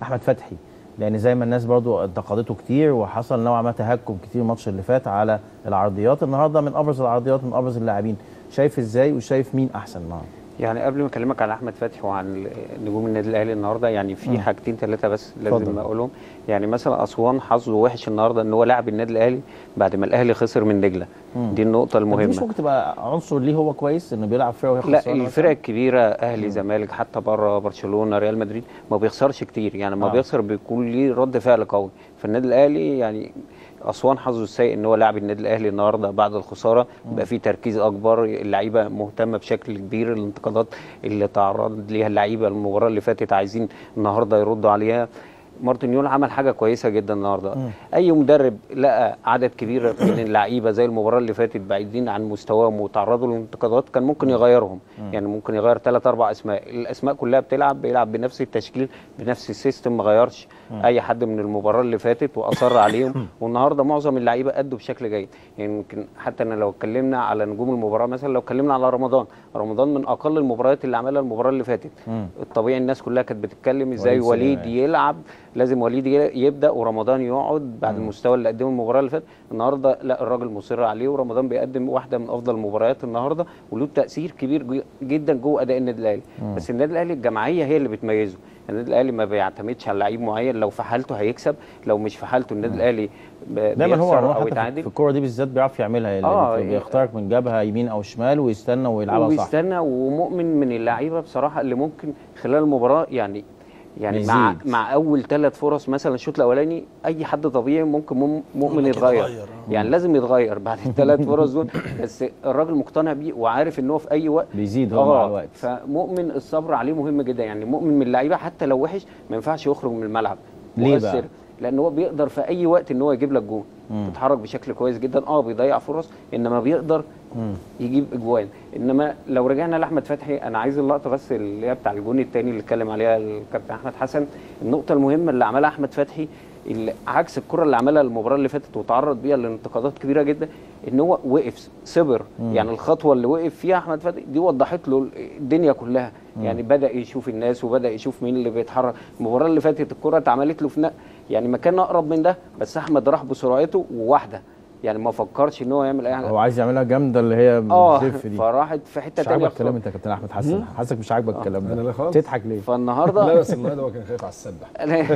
احمد فتحي لان زي ما الناس برضو انتقدته كتير وحصل نوعا ما تهكم كتير الماتش اللي فات على العرضيات النهارده من ابرز العرضيات من ابرز اللاعبين شايف ازاي وشايف مين احسن النهارده يعني قبل ما اكلمك عن احمد فتحي وعن نجوم النادي الاهلي النهارده يعني في حاجتين ثلاثه بس لازم اتفضل. اقولهم يعني مثلا اسوان حظه وحش النهارده ان هو لاعب النادي الاهلي بعد ما الاهلي خسر من دجله دي النقطه دي مش المهمه ممكن تبقى عنصر ليه هو كويس انه بيلعب فرقه وهي لا خسرانة الفرق الكبيره اهلي زمالك حتى بره برشلونه ريال مدريد ما بيخسرش كتير يعني لما آه. بيخسر بيكون ليه رد فعل قوي فالنادي الاهلي يعني اسوان حظه السيء ان هو لاعب النادي الاهلي النهارده بعد الخساره بقى في تركيز اكبر اللعيبه مهتمه بشكل كبير الانتقادات اللي تعرض ليها اللعيبه المباراه اللي فاتت عايزين النهارده يردوا عليها مارتن يول عمل حاجه كويسه جدا النهارده اي مدرب لقى عدد كبير من اللعيبه زي المباراه اللي فاتت بعيدين عن مستواهم وتعرضوا للانتقادات كان ممكن يغيرهم يعني ممكن يغير ثلاث اربع اسماء الاسماء كلها بتلعب بيلعب بنفس التشكيل بنفس السيستم ما غيرش اي حد من المباراه اللي فاتت واصر عليهم والنهارده معظم اللعيبه ادوا بشكل جيد يعني يمكن حتى انا لو اتكلمنا على نجوم المباراه مثلا لو اتكلمنا على رمضان رمضان من اقل المباريات اللي عملها المباراه اللي فاتت الطبيعي الناس كلها كانت بتتكلم ازاي وليد وليد سليمان. يلعب لازم وليد ي- يبدا ورمضان يقعد بعد المستوى اللي قدمه المباراه اللي فاتت النهارده لا الراجل مصر عليه ورمضان بيقدم واحده من افضل المباريات النهارده وله تاثير كبير جو- جدا جوه اداء النادي الاهلي بس النادي الاهلي الجماعيه هي اللي بتميزه النادي الاهلي ما بيعتمدش على لعيب معين لو في حالته هيكسب لو مش في حالته النادي الاهلي ب- دايما هو بيخسر عموما او حتى في- يتعادل في الكوره دي بالذات بيعرف يعملها اللي آه، بي- بيخترق من جبهه يمين او شمال ويستنى ويلعبها صح وبيستنى ومؤمن من اللعيبه بصراحه اللي ممكن خلال المباراه يعني يعني مع بيزيد. مع اول ثلاث فرص مثلا الشوط الاولاني اي حد طبيعي ممكن مم- مؤمن ممكن يتغير يتغير، آه. يعني لازم يتغير بعد الثلاث فرص دول بس الراجل مقتنع بيه وعارف ان هو في اي وقت بيزيد هو مع الوقت. فمؤمن الصبر عليه مهم جدا يعني مؤمن من اللعيبه حتى لو وحش ما ينفعش يخرج من الملعب ليه مؤثر. بقى؟ لان هو بيقدر في اي وقت ان هو يجيب لك جول بيتحرك بشكل كويس جدا اه بيضيع فرص انما بيقدر يجيب اجوان انما لو رجعنا لاحمد فتحي انا عايز اللقطه بس اللي هي بتاع الجون الثاني اللي اتكلم عليها الكابتن احمد حسن النقطه المهمه اللي عملها احمد فتحي اللي عكس الكره اللي عملها المباراه اللي فاتت وتعرض بيها لانتقادات كبيره جدا ان هو وقف صبر يعني الخطوه اللي وقف فيها احمد فتحي دي وضحت له الدنيا كلها يعني بدا يشوف الناس وبدا يشوف مين اللي بيتحرك المباراه اللي فاتت الكره اتعملت له في نق- يعني مكان اقرب من ده بس احمد راح بسرعته وواحده يعني ما فكرش ان هو يعمل اي حاجه هو عايز يعملها جامده اللي هي اه بتلف دي فراحت في حته مش ثانيه عاجبك الكلام انت يا كابتن احمد حسن حاسك مش عاجبك الكلام أنا لا ده خالص. تضحك ليه؟ لا فالنهارده بس النهارده هو كان خايف على السله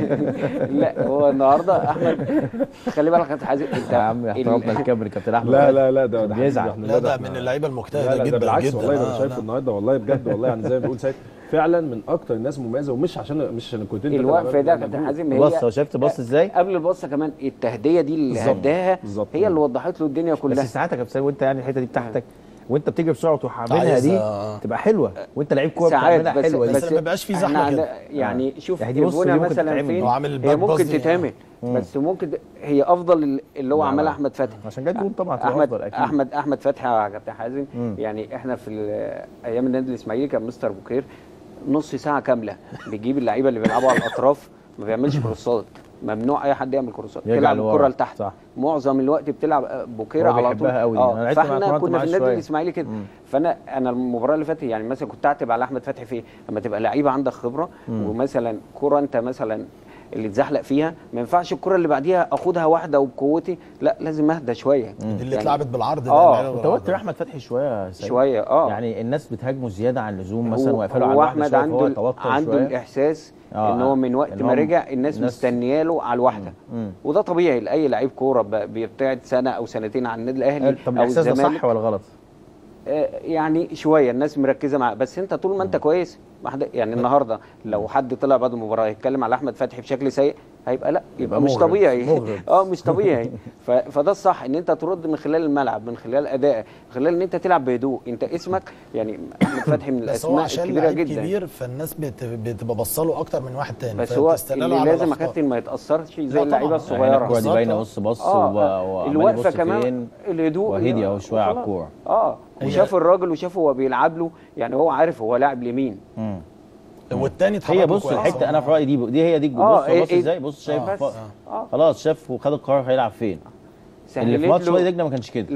لا هو النهارده احمد خلي بالك انت عايز انت يا عم احترامنا ال- الكامل كابتن احمد لا لا لا ده ده بيزعل. حبيبي، لا ده إحنا- من اللعيبه لا المجتهده لا جدا ده بالعكس جدا والله ده انا آه، شايفه لا. النهارده والله بجد والله يعني زي ما بيقول سيد فعلا من اكتر الناس مميزه ومش عشان مش عشان كنت انت اللي الوقفه عملت ده يا مجهود. كابتن حازم هي بص هو شفت بص ازاي؟ قبل البصه كمان التهديه دي اللي بالظبط، هداها بالظبط. هي اللي وضحت له الدنيا بس كلها ساعات يا كابتن سيد وانت يعني الحته دي بتاعتك وانت بتجري بسرعه وتروح عاملها عايز- دي آه. تبقى حلوه وانت لعيب كوره ساعات بتعملها بس حلوه دي بس لما يبقاش في إحنا زحمة عند- كده. يعني شوف يعني دي بص البونه دي ممكن مثلا تتعمل. فين هو عامل هي الباك باص ممكن دي، تتعمل بس ممكن ت- هي افضل اللي هو لا، عملها لا. احمد فتحي عشان جاي تقول طبعا تبقى احمد أفضل أكيد. احمد احمد فتحي يا كابتن حازم يعني احنا في ال- ايام النادي الاسماعيلي كان مستر بوكير نص ساعه كامله بيجيب اللعيبه اللي بيلعبوا على الاطراف ما بيعملش كروسات ممنوع اي حد يعمل كروسات يرجع تلعب لورا. الكره لتحت صح. معظم الوقت بتلعب بوكير هو على طول بيحبها قوي دي. أنا لعبت معاه- فاحنا اتمرنت كنا معاه في النادي شوية. الاسماعيلي كده فانا انا المباراه اللي فاتت يعني مثلا كنت اعتب على احمد فتحي في ايه؟ لما تبقى لعيبه عندك خبره ومثلا كره انت مثلا اللي اتزحلق فيها ما ينفعش الكره اللي بعديها اخدها واحده وبقوتي لا لازم اهدى شويه دي اللي يعني اتلعبت بالعرض ده آه. اللعيبة توتر بالعرض. احمد فتحي شويه يا سيد. شويه اه يعني الناس بتهاجمه زياده عن اللزوم مثلا هو, ويقفلوا على هو الواحده احمد شويه عنده فهو ال- توتر عنده شويه الاحساس آه، ان هو من وقت إن ما هو رجع الناس الناس- مستنياه له على الواحده مم. وده طبيعي لاي لعيب كوره ب- بيبتعد سنه او سنتين عن النادي الاهلي طب او الاحساس ده الزمالك صح ولا غلط؟ آه، يعني شويه الناس مركزه معاه بس انت طول ما انت كويس ما حد يعني النهارده لو حد طلع بعد المباراه يتكلم على احمد فتحي بشكل سيء هيبقى لا يبقى يبقى مش مغرب. طبيعي مغرب. اه مش طبيعي ف- فده الصح ان انت ترد من خلال الملعب من خلال ادائك من خلال ان انت تلعب بهدوء انت اسمك يعني احمد فتحي من بس هو الاسماء عشان الكبيره لعيب جدا كبير فالناس بت- بتبقى بصله اكتر من واحد تاني بس هو فبتستنى له اللي على لازم يا الأخطاء. كابتن ما يتاثرش زي لا اللعيبه طبعاً. يعني الكوره الصغيره دي باينه بص بص اه و- آه، وعمال الوقفه يبص كمان فين. الهدوء وهدي اهو شويه على وخلاص. الكوره اه هي- وشاف الراجل وشافه هو بيلعب له يعني هو عارف هو لاعب لمين مم. والتاني اتحرك هي بص كويس. الحته انا في رايي دي دي هي دي آه، بص إيه- هو بص إيه. ازاي بص شايف بس. ف- آه. خلاص شاف وخد القرار هيلعب فين اللي في سهلت ماتش له- وادي دجله ما كانش كده لا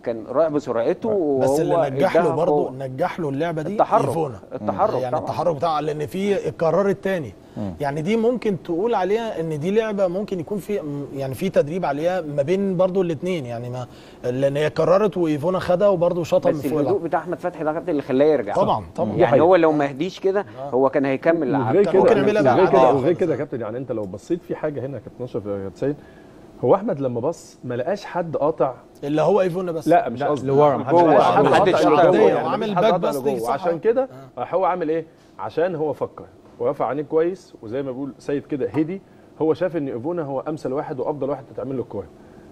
كان رائع بسرعته بس وهو اللي نجح له اداها برضه قوة. نجح له اللعبه دي التحرك. ايفونا التحرك يعني طبعاً. التحرك بتاعه لان في القرار الثاني يعني دي ممكن تقول عليها ان دي لعبه ممكن يكون في يعني في تدريب عليها ما بين برضه الاثنين يعني ما لان هي قررت وايفونا خدها وبرضه شاطها من بس فوق الهدوء العب. بتاع احمد فتحي ده كابتن اللي خلاه يرجع طبعا طبعا يعني حقيقة. هو لو ما هديش كده هو كان هيكمل العب وغير كان كده ممكن يعملها وغير كده بعدها وغير خالص. كده يا كابتن يعني انت لو بصيت في حاجه هنا يا كابتن اشرف يا كابتن سيد هو احمد لما بص ما لقاش حد قاطع اللي هو ايفونا بس لا مش لا، قصدي لورا، محدش جوه قاطع حد جوه. قاطع محدش لجوه، قاطع جوه. يعني وعامل مفيش حد باك قاطع باس لجوه. دي، صح. عشان كده راح هو عامل ايه عشان هو فكر ورفع عينيه كويس وزي ما بيقول سيد كده هدي هو شاف ان ايفونا هو امثل واحد وافضل واحد تتعمل له الكوره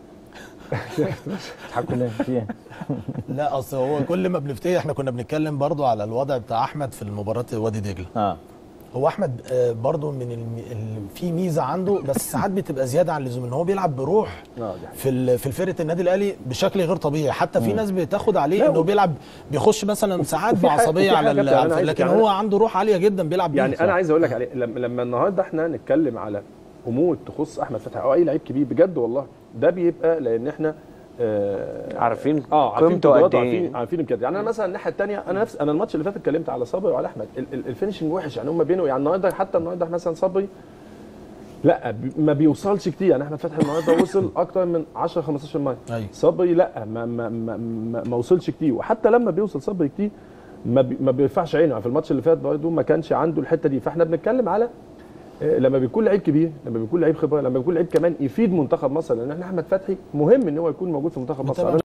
تضحكوا ليه في إيه؟ لا اصل هو كل ما بنفتكر احنا كنا بنتكلم برضه على الوضع بتاع احمد في المباراه وادي دجله اه هو احمد آه، برضه من الم... ال... في ميزه عنده بس ساعات بتبقى زياده عن اللزوم ان هو بيلعب بروح اه دي حقيقة. في ال... في فرقه النادي الاهلي بشكل غير طبيعي حتى في ناس بتاخد عليه لا، انه و- بيلعب بيخش مثلا ساعات وفي حاجة- بعصبيه وفي على حاجة ال... كابتن، أنا على- عايز- لكن يعني هو عنده روح عاليه جدا بيلعب بيها يعني انا عايز اقول لك عليه لما, لما النهارده احنا نتكلم على امور تخص احمد فتحي او اي لعيب كبير بجد والله ده بيبقى لان احنا آه عارفين اه عارفين قيمته قدراته قد ايه. عارفين عارفين امكانياته يعني انا مثلا الناحيه الثانيه انا نفس انا الماتش اللي فات اتكلمت على صبري وعلى احمد ال- ال- الفينشنج وحش يعني هم بينه يعني النهارده حتى النهارده مثلا صبري لا بي- ما بيوصلش كتير يعني احمد فتحي النهارده وصل اكتر من 10 15 مره أيوة. صبري لا ما ما ما, ما, ما وصلش كتير وحتى لما بيوصل صبري كتير ما, بي ما بيرفعش عينه يعني في الماتش اللي فات برضه ما كانش عنده الحته دي فاحنا بنتكلم على آه، لما بيكون لعيب كبير لما بيكون لعيب خبره لما بيكون لعيب كمان يفيد منتخب مصر لان احنا احمد فتحي مهم ان هو يكون موجود في منتخب مصر متابع